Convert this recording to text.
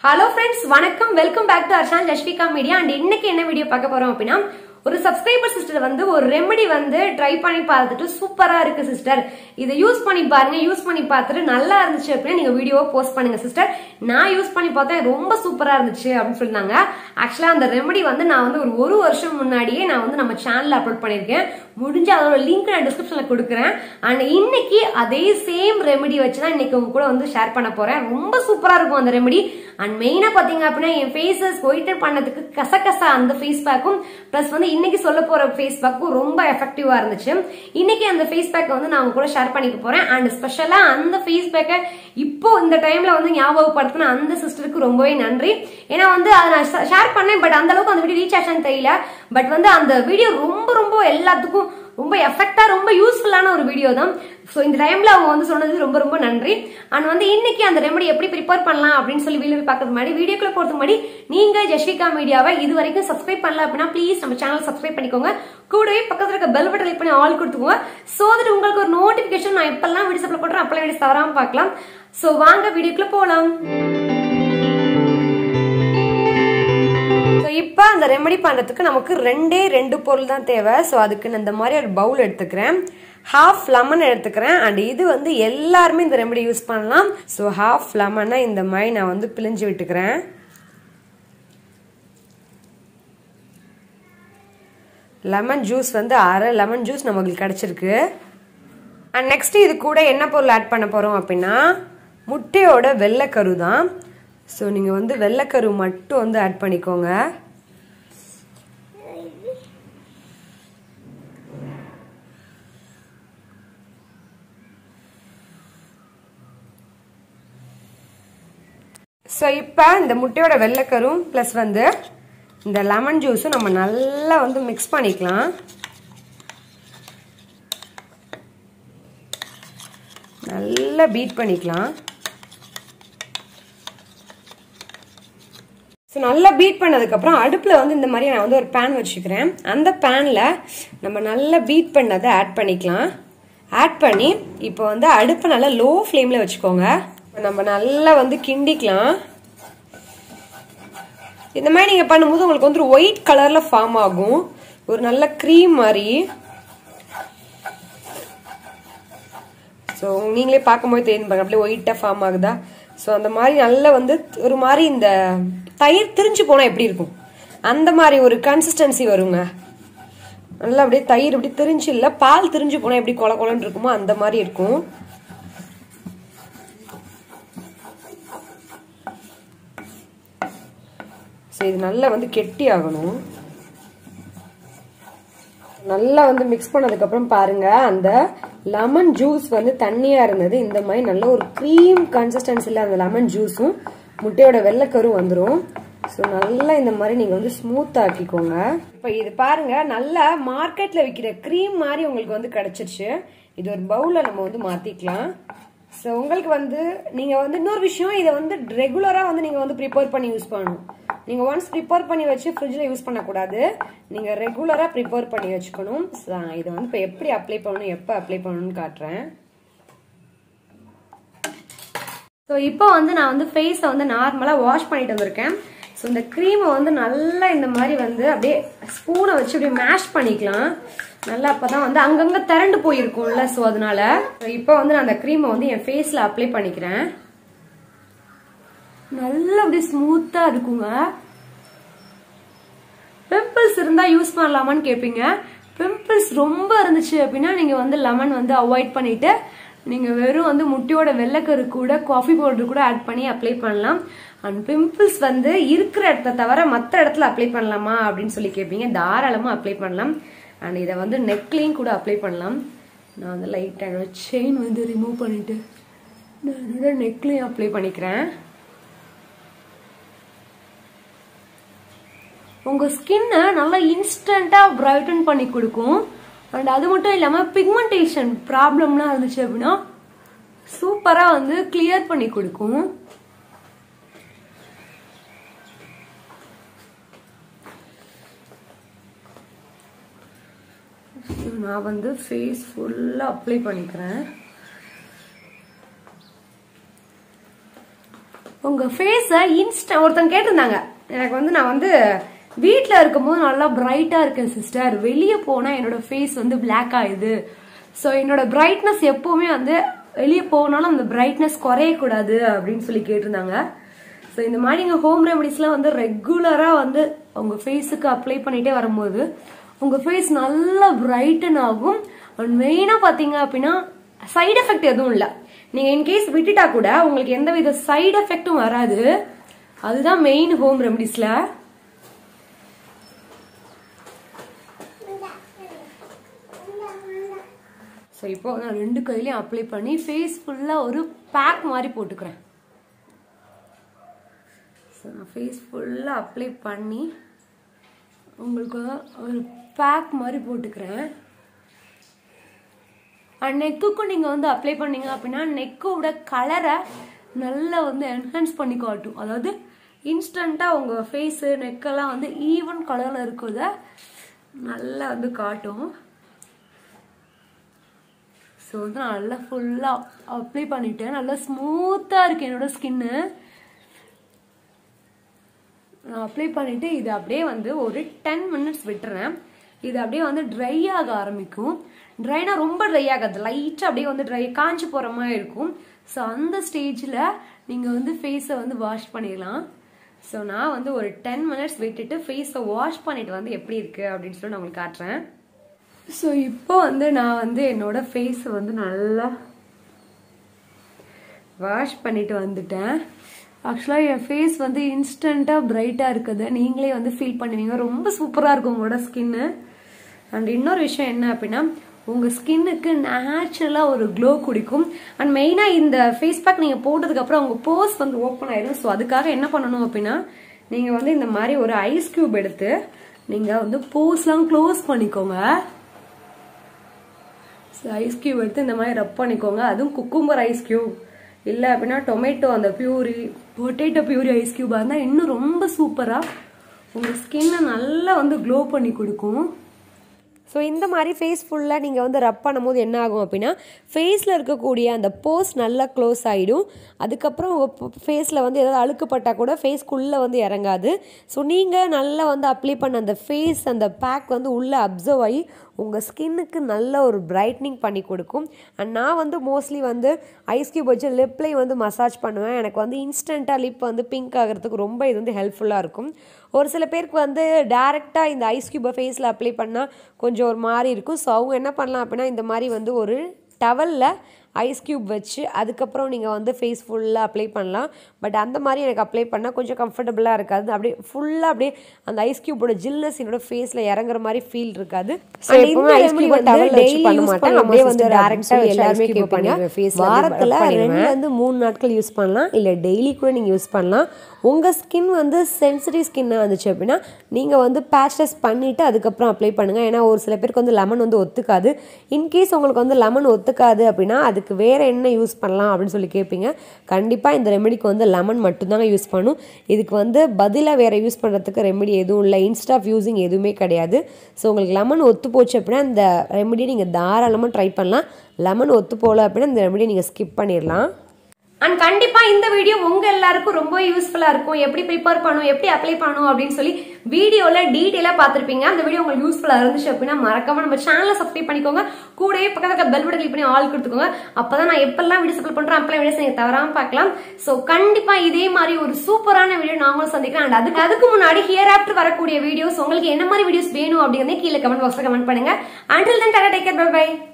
Hello friends வணக்கம் welcome back to Arshan Jashvika media and இன்னைக்கு என்ன வீடியோ பார்க்க போறோம் அப்படின்னா ஒரு சப்ஸ்கிரைபர் சிஸ்டர் வந்து ஒரு ரெமெடி வந்து ட்ரை பண்ணி பார்த்துட்டு சூப்பரா இருக்கு சிஸ்டர் இதை யூஸ் பண்ணி பாருங்க யூஸ் பண்ணி பார்த்துட்டு நல்லா இருந்துச்சு அப்படின்னா நீங்க வீடியோவை போஸ்ட் பண்ணுங்க சிஸ்டர் நான் யூஸ் பண்ணி பார்த்தேன் ரொம்ப சூப்பரா இருந்துச்சு அப்படின்னு சொன்னாங்க ஆக்சுவலா அந்த ரெமெடி வந்து நான் வந்து ஒரு ஒரு வருஷம் முன்னாடியே நான் வந்து நம்ம சேனல்ல அப்லோட் பண்ணிருக்கேன் முடிஞ்ச அதோட லிங்க் நான் டிஸ்கிரிப்ஷன்ல கொடுக்குறேன் அண்ட் இன்னைக்கு அதே சேம் ரெமெடி வச்சு தான் இன்னைக்கு உங்க கூட வந்து ஷேர் பண்ண போறேன் ரொம்ப சூப்பரா இருக்கும் அந்த ரெமெடி அண்ட் மெயினா பாத்தீங்க அப்படின்னா என் ஃபேஸஸ் ஒயிட்டன் பண்ணதுக்கு கசகசா அந்த ஃபேஸ் பேக்கும் பிளஸ் வந்து இன்னைக்கு சொல்ல போற ஃபேஸ் பேக்கும் ரொம்ப எஃபெக்டிவா இருந்துச்சு இன்னைக்கு அந்த ஃபேஸ் பேக்கை வந்து நான் உங்க கூட ஷேர் பண்ணிக்க போறேன் அண்ட் ஸ்பெஷலா அந்த ஃபேஸ் பேக்கை இப்போ இந்த டைம்ல வந்து ஞாபகப்படுத்தின அந்த சிஸ்டருக்கு ரொம்பவே நன்றி ஏன்னா வந்து அதை நான் ஷேர் பண்ணேன் பட் அந்த அளவுக்கு அந்த வீடியோ ரீச் ஆச்சான்னு தெரியல பட் வந்து அந்த வீடியோ ரொம்ப ரொம்ப எல்லாத்துக்கும் ரொம்ப எஃபெக்டா ரொம்ப யூஸ்ஃபுல்லான ஒரு வீடியோ தான் ஸோ இந்த டைம்ல அவங்க வந்து சொன்னது ரொம்ப ரொம்ப நன்றி அண்ட் வந்து இன்னைக்கு அந்த ரெமடி எப்படி ப்ரிப்பேர் பண்ணலாம் அப்படின்னு சொல்லி வீடியோ பார்க்கறது முன்னாடி வீடியோக்குள்ள போறது முன்னாடி நீங்க ஜஸ்விகா மீடியாவை இது வரைக்கும் சப்ஸ்கிரைப் பண்ணல அப்படின்னா ப்ளீஸ் நம்ம சேனல் சப்ஸ்கிரைப் பண்ணிக்கோங்க கூடவே பக்கத்துல இருக்க பெல் பட்டன் கிளிக் பண்ணி ஆல் கொடுத்துக்கோங்க ஸோ தட் உங்களுக்கு ஒரு நோட்டிபிகேஷன் நான் எப்பெல்லாம் வீடியோஸ் அப்லோட் பண்றேன் அப்பெல்லாம் வீடியோஸ் தவறாம பார்க்கலாம் ஸோ வாங்க வீடியோக்குள்ள போகலாம் ஸோ இப்போ அந்த ரெமெடி பண்ணுறதுக்கு நமக்கு ரெண்டே ரெண்டு பொருள் தான் தேவை ஸோ அதுக்கு நான் இந்த மாதிரி ஒரு பவுல் எடுத்துக்கிறேன் ஹாஃப் லெமன் எடுத்துக்கிறேன் அண்ட் இது வந்து எல்லாருமே இந்த ரெமெடி யூஸ் பண்ணலாம் ஸோ ஹாஃப் லெமனை இந்த மாதிரி நான் வந்து பிழிஞ்சு விட்டுக்கிறேன் லெமன் ஜூஸ் வந்து அரை லெமன் ஜூஸ் நமக்கு கிடச்சிருக்கு அண்ட் நெக்ஸ்ட் இது கூட என்ன பொருள் ஆட் பண்ண போகிறோம் அப்படின்னா முட்டையோட வெள்ளைக்கரு தான் ஸோ நீங்கள் வந்து வெள்ளைக்கரு மட்டும் வந்து ஆட் பண்ணிக்கோங்க ஸோ இப்போ இந்த முட்டையோட வெள்ளைக்கரும் ப்ளஸ் வந்து இந்த லெமன் ஜூஸும் நம்ம நல்லா வந்து மிக்ஸ் பண்ணிக்கலாம் நல்லா பீட் பண்ணிக்கலாம் ஸோ நல்லா பீட் பண்ணதுக்கப்புறம் அடுப்பில் வந்து இந்த மாதிரி நான் வந்து ஒரு பேன் வச்சுக்கிறேன் அந்த பேனில் நம்ம நல்லா பீட் பண்ணதை ஆட் பண்ணிக்கலாம் ஆட் பண்ணி இப்போ வந்து அடுப்பை நல்லா லோ ஃப்ளேமில் வச்சுக்கோங்க நம்ம நல்லா வந்து கிண்டிக்கலாம் இந்த மாதிரி நீங்கள் பண்ணும்போது உங்களுக்கு வந்து ஒயிட் கலரில் ஃபார்ம் ஆகும் ஒரு நல்ல க்ரீம் மாதிரி ஸோ நீங்களே பார்க்கும்போது தெரியும் பாருங்க அப்படியே ஒயிட்டாக ஃபார்ம் ஆகுதா ஸோ அந்த மாதிரி நல்லா வந்து ஒரு மாதிரி இந்த தயிர் திரிஞ்சு போனால் எப்படி இருக்கும் அந்த மாதிரி ஒரு கன்சிஸ்டன்சி வருங்க நல்லா அப்படியே தயிர் அப்படி திரிஞ்சு இல்லை பால் திரிஞ்சு போனால் எப்படி கொல கொலன்னு இருக்குமோ அந்த மாதிரி இருக்கும் ஸோ இது நல்லா வந்து கெட்டி ஆகணும் நல்லா வந்து மிக்ஸ் பண்ணதுக்கப்புறம் பாருங்க அந்த லெமன் ஜூஸ் வந்து தண்ணியா இருந்தது இந்த மாதிரி நல்ல ஒரு க்ரீம் கன்சிஸ்டன்சியில் அந்த லெமன் ஜூஸும் முட்டையோட வெள்ளைக்கரும் வந்துடும் ஸோ நல்லா இந்த மாதிரி நீங்கள் வந்து ஸ்மூத் ஆக்கிக்கோங்க இப்போ இது பாருங்க நல்லா மார்க்கெட்டில் விற்கிற க்ரீம் மாதிரி உங்களுக்கு வந்து கிடச்சிருச்சு இது ஒரு பவுலில் நம்ம வந்து மாற்றிக்கலாம் ஸோ உங்களுக்கு வந்து நீங்கள் வந்து இன்னொரு விஷயம் இதை வந்து ரெகுலராக வந்து நீங்கள் வந்து ப்ரிப்பேர் பண்ணி யூஸ் பண்ணணும் நீங்கள் ஒன்ஸ் ப்ரிப்பேர் பண்ணி வச்சு ஃப்ரிட்ஜில் யூஸ் பண்ணக்கூடாது நீங்கள் ரெகுலராக ப்ரிப்பேர் பண்ணி வச்சுக்கணும் இதை வந்து இப்போ எப்படி அப்ளை பண்ணணும் எப்போ அப்ளை பண்ணணும்னு காட்டுறேன் ஸோ இப்போ வந்து நான் வந்து ஃபேஸை வந்து நார்மலாக வாஷ் பண்ணிட்டு வந்திருக்கேன் ஸோ இந்த க்ரீமை வந்து நல்லா இந்த மாதிரி வந்து அப்படியே ஸ்பூனை வச்சு அப்படியே மேஷ் பண்ணிக்கலாம் நல்லா அப்பதான் வந்து அங்கங்க திரண்டு போயிருக்கும்ல ஸோ அதனால இப்போ வந்து நான் அந்த க்ரீமை வந்து என் ஃபேஸ்ல அப்ளை பண்ணிக்கிறேன் நல்லா அப்படியே ஸ்மூத்தா இருக்குங்க பிம்பிள்ஸ் இருந்தா யூஸ் பண்ணலாமான்னு கேட்பீங்க பிம்பிள்ஸ் ரொம்ப இருந்துச்சு அப்படின்னா நீங்க வந்து லெமன் வந்து அவாய்ட் பண்ணிட்டு நீங்க வெறும் வந்து முட்டையோட வெள்ளைக்கரு கூட காஃபி பவுடர் கூட ஆட் பண்ணி அப்ளை பண்ணலாம் அண்ட் பிம்பிள்ஸ் வந்து இருக்கிற இடத்த தவிர மற்ற இடத்துல அப்ளை பண்ணலாமா அப்படின்னு சொல்லி கேட்பீங்க தாராளமா அப்ளை பண்ணலாம் அண்ட் இதை வந்து நெக்லையும் கூட அப்ளை பண்ணலாம் நான் வந்து லைட்டாக என்னோட செயின் வந்து ரிமூவ் பண்ணிட்டு நான் என்னோட நெக்லையும் அப்ளை பண்ணிக்கிறேன் உங்க ஸ்கின்னை நல்லா இன்ஸ்டண்டா பிரைட்டன் பண்ணி கொடுக்கும் அண்ட் அது மட்டும் இல்லாம பிக்மெண்டேஷன் ப்ராப்ளம்லாம் இருந்துச்சு அப்படின்னா சூப்பரா வந்து கிளியர் பண்ணி கொடுக்கும் நான் வந்து ஃபேஸ் ஃபுல்லா அப்ளை பண்ணிக்கிறேன் உங்க ஃபேஸ இன்ஸ்டா ஒருத்தங்க கேட்டிருந்தாங்க எனக்கு வந்து நான் வந்து வீட்ல இருக்கும்போது நல்லா பிரைட்டா இருக்கேன் சிஸ்டர் வெளியே போனா என்னோட ஃபேஸ் வந்து பிளாக் ஆகுது ஸோ என்னோட பிரைட்னஸ் எப்பவுமே வந்து வெளியே போனாலும் அந்த பிரைட்னஸ் குறையக்கூடாது அப்படின்னு சொல்லி கேட்டிருந்தாங்க ஸோ இந்த மாதிரி நீங்கள் ஹோம் ரெமடிஸ்லாம் வந்து ரெகுலராக வந்து உங்கள் ஃபேஸுக்கு அப்ளை பண்ணிட்டே வரும்போது உங்கள் ஃபேஸ் நல்லா பிரைட்டன் ஆகும் அண்ட் மெயினாக பார்த்தீங்க அப்படின்னா சைடு எஃபெக்ட் எதுவும் இல்லை நீங்கள் இன்கேஸ் விட்டுட்டா கூட உங்களுக்கு எந்த வித சைடு எஃபெக்ட்டும் வராது அதுதான் மெயின் ஹோம் ரெமடிஸில் ஸோ இப்போ நான் ரெண்டு கையிலையும் அப்ளை பண்ணி ஃபேஸ் ஃபுல்லாக ஒரு பேக் மாதிரி போட்டுக்கிறேன் ஸோ நான் ஃபேஸ் ஃபுல்லாக அப்ளை பண்ணி உங்களுக்கு ஒரு பேக் மாதிரி போட்டுக்கிறேன் அண்ட் நெக்குக்கும் நீங்கள் வந்து அப்ளை பண்ணீங்க அப்படின்னா நெக்கோட கலரை நல்லா வந்து என்ஹான்ஸ் பண்ணி காட்டும் அதாவது இன்ஸ்டண்ட்டாக உங்கள் ஃபேஸு நெக்கெல்லாம் வந்து ஈவன் கலரில் இருக்கிறத நல்லா வந்து காட்டும் ஸோ வந்து நான் நல்லா ஃபுல்லாக அப்ளை பண்ணிட்டேன் நல்லா ஸ்மூத்தாக இருக்கு என்னோட ஸ்கின்னு நான் அப்ளை பண்ணிட்டு இது அப்படியே வந்து ஒரு டென் மினிட்ஸ் விட்டுறேன் இது அப்படியே வந்து ட்ரை ஆக ஆரம்பிக்கும் ட்ரைனா ரொம்ப ட்ரை ஆகாது லைட்டாக அப்படியே வந்து ட்ரை காஞ்சி போகிற மாதிரி இருக்கும் ஸோ அந்த ஸ்டேஜில் நீங்கள் வந்து ஃபேஸை வந்து வாஷ் பண்ணிடலாம் ஸோ நான் வந்து ஒரு டென் மினிட்ஸ் விட்டுட்டு ஃபேஸை வாஷ் பண்ணிட்டு வந்து எப்படி இருக்கு அப்படின்னு சொல்லி நான் உங்களுக்கு காட்டுறேன் ஸோ இப்போ வந்து நான் வந்து என்னோட ஃபேஸை வந்து நல்லா வாஷ் பண்ணிட்டு வந்துட்டேன் ஆக்சுவலாக என் ஃபேஸ் வந்து இன்ஸ்டண்ட்டாக பிரைட்டாக இருக்குது நீங்களே வந்து ஃபீல் பண்ணுவீங்க ரொம்ப சூப்பராக இருக்கும் உங்களோட ஸ்கின்னு அண்ட் இன்னொரு விஷயம் என்ன அப்படின்னா உங்கள் ஸ்கின்னுக்கு நேச்சுரலாக ஒரு க்ளோ குடிக்கும் அண்ட் மெயினாக இந்த ஃபேஸ் பேக் நீங்கள் போட்டதுக்கப்புறம் உங்கள் போஸ் வந்து ஓப்பன் ஆயிடும் ஸோ அதுக்காக என்ன பண்ணணும் அப்படின்னா நீங்கள் வந்து இந்த மாதிரி ஒரு ஐஸ் கியூப் எடுத்து நீங்கள் வந்து போஸ்லாம் க்ளோஸ் பண்ணிக்கோங்க ஐஸ் கியூப் எடுத்து இந்த மாதிரி ரப் பண்ணிக்கோங்க அதுவும் குக்கும்பர் ஐஸ் கியூப் இல்லை அப்படின்னா டொமேட்டோ அந்த பியூரி பொட்டேட்டோ பியூரி ஐஸ் கியூபாக இருந்தால் இன்னும் ரொம்ப சூப்பராக உங்கள் ஸ்கின்னை நல்லா வந்து க்ளோ பண்ணி கொடுக்கும் ஸோ இந்த மாதிரி ஃபேஸ் ஃபுல்லாக நீங்கள் வந்து ரப் பண்ணும்போது என்ன ஆகும் அப்படின்னா ஃபேஸில் இருக்கக்கூடிய அந்த போஸ் நல்லா க்ளோஸ் ஆகிடும் அதுக்கப்புறம் உங்கள் ஃபேஸில் வந்து ஏதாவது அழுக்குப்பட்டால் கூட ஃபேஸ்க்குள்ளே வந்து இறங்காது ஸோ நீங்கள் நல்லா வந்து அப்ளை பண்ண அந்த ஃபேஸ் அந்த பேக் வந்து உள்ளே அப்சர்வ் ஆகி உங்கள் ஸ்கின்னுக்கு நல்ல ஒரு பிரைட்னிங் பண்ணி கொடுக்கும் அண்ட் நான் வந்து மோஸ்ட்லி வந்து ஐஸ் கியூப் வச்சு லிப்லேயும் வந்து மசாஜ் பண்ணுவேன் எனக்கு வந்து இன்ஸ்டண்ட்டாக லிப் வந்து பிங்க் ஆகிறதுக்கு ரொம்ப இது வந்து ஹெல்ப்ஃபுல்லாக இருக்கும் ஒரு சில பேருக்கு வந்து டேரெக்டாக இந்த ஐஸ் கியூபை ஃபேஸில் அப்ளை பண்ணால் கொஞ்சம் ஒரு மாதிரி இருக்கும் ஸோ அவங்க என்ன பண்ணலாம் அப்படின்னா இந்த மாதிரி வந்து ஒரு டவலில் ஐஸ் கியூப் வச்சு அதுக்கப்புறம் நீங்கள் வந்து ஃபேஸ் ஃபுல்லாக அப்ளை பண்ணலாம் பட் அந்த மாதிரி எனக்கு அப்ளை பண்ணால் கொஞ்சம் கம்ஃபர்டபுளாக இருக்காது அப்படியே ஃபுல்லாக அப்படியே அந்த ஐஸ் கியூபோட ஜில்னஸ் என்னோட ஃபேஸில் இறங்குற மாதிரி ஃபீல் இருக்காது So, எப்பவுமே ice cube அ towel வச்சு பண்ண மாட்டேன். அப்படியே வந்து direct ஆ வச்சு எல்லாருமே ice cube கேட்பாங்க பண்ணிடுவேன். face ல அப்படியே வாரத்தில் rub பண்ணிடுவேன். ரெண்டுல இருந்து மூணு நாட்கள் யூஸ் பண்ணலாம் இல்லை டெய்லி கூட நீங்கள் யூஸ் பண்ணலாம் உங்கள் ஸ்கின் வந்து சென்சிட்டிவ் ஸ்கின்னாக இருந்துச்சு அப்படின்னா நீங்கள் வந்து பேட்ச் டெஸ்ட் பண்ணிவிட்டு அதுக்கப்புறம் அப்ளை பண்ணுங்கள் ஏன்னா ஒரு சில பேருக்கு வந்து லெமன் வந்து ஒத்துக்காது இன்கேஸ் உங்களுக்கு வந்து லெமன் ஒத்துக்காது அப்படின்னா அதுக்கு வேறு என்ன யூஸ் பண்ணலாம் அப்படின்னு சொல்லி கேட்பீங்க கண்டிப்பாக இந்த ரெமெடிக்கு வந்து லெமன் மட்டும்தாங்க யூஸ் பண்ணும் இதுக்கு வந்து பதிலாக வேறு யூஸ் பண்ணுறதுக்கு ரெமெடி எதுவும் இல்லை இன்ஸ்ட் ஆஃப் யூஸிங் எதுவுமே கிடையாது ஸோ உங்களுக்கு லெமன் ஒத்து போச்சு அப்படின்னா இந்த ரெமெடியை நீங்கள் தாராளமாக ட்ரை பண்ணலாம் லெமன் ஒத்து போகல அப்படின்னா இந்த ரெமெடியை நீங்கள் ஸ்கிப் பண்ணிடலாம் அண்ட் கண்டிப்பா இந்த வீடியோ உங்க எல்லாருக்கும் ரொம்ப யூஸ்ஃபுல்லா இருக்கும் எப்படி ப்ரிப்பேர் பண்ணணும் எப்படி அப்ளை பண்ணணும் அப்படின்னு சொல்லி வீடியோல டீடைலா பார்த்திருப்பீங்க அந்த வீடியோ உங்களுக்கு யூஸ்ஃபுல்லா இருந்துச்சு அப்படின்னா மறக்காம நம்ம சேனலை சப்ஸ்கிரைப் பண்ணிக்கோங்க கூடவே பக்கத்துல பெல் பட்டன் கிளிக் பண்ணி ஆல் கொடுத்துக்கோங்க அப்பதான் நான் எப்பெல்லாம் வீடியோஸ் அப்ளை பண்றேன் அப்பெல்லாம் வீடியோஸ் நீங்க தவறாம பார்க்கலாம் சோ கண்டிப்பா இதே மாதிரி ஒரு சூப்பரான வீடியோ நாங்களும் சந்திக்கிறேன் அண்ட் அதுக்கு அதுக்கு முன்னாடி ஹியர் ஆஃப்டர் வரக்கூடிய வீடியோஸ் உங்களுக்கு என்ன மாதிரி வீடியோஸ் வேணும் அப்படிங்கறத கீழே கமெண்ட் பாக்ஸ்ல கமெண்ட் பண்ணுங்க until then tata take care bye by